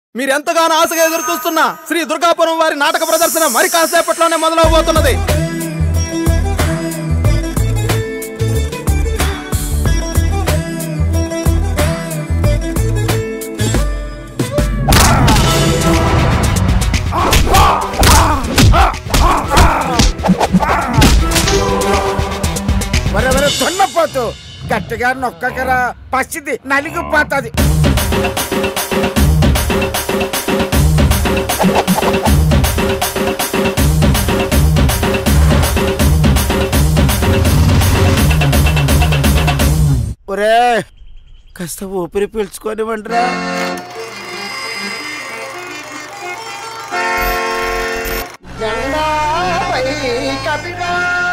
మీరెంతగానో ఆశగా ఎదురు చూస్తున్న శ్రీ దుర్గాపురం వారి నాటక ప్రదర్శన మరి కాసేపట్లోనే మొదలవబోతున్నది వరే వరే దున్నపోతు గట్టిగా నొక్కకరా పసిది నలిగిపోతుంది ఒరే కాస్త ఊపిరి పీల్చుకోనివ్వండిరా జెండా పై కపిరా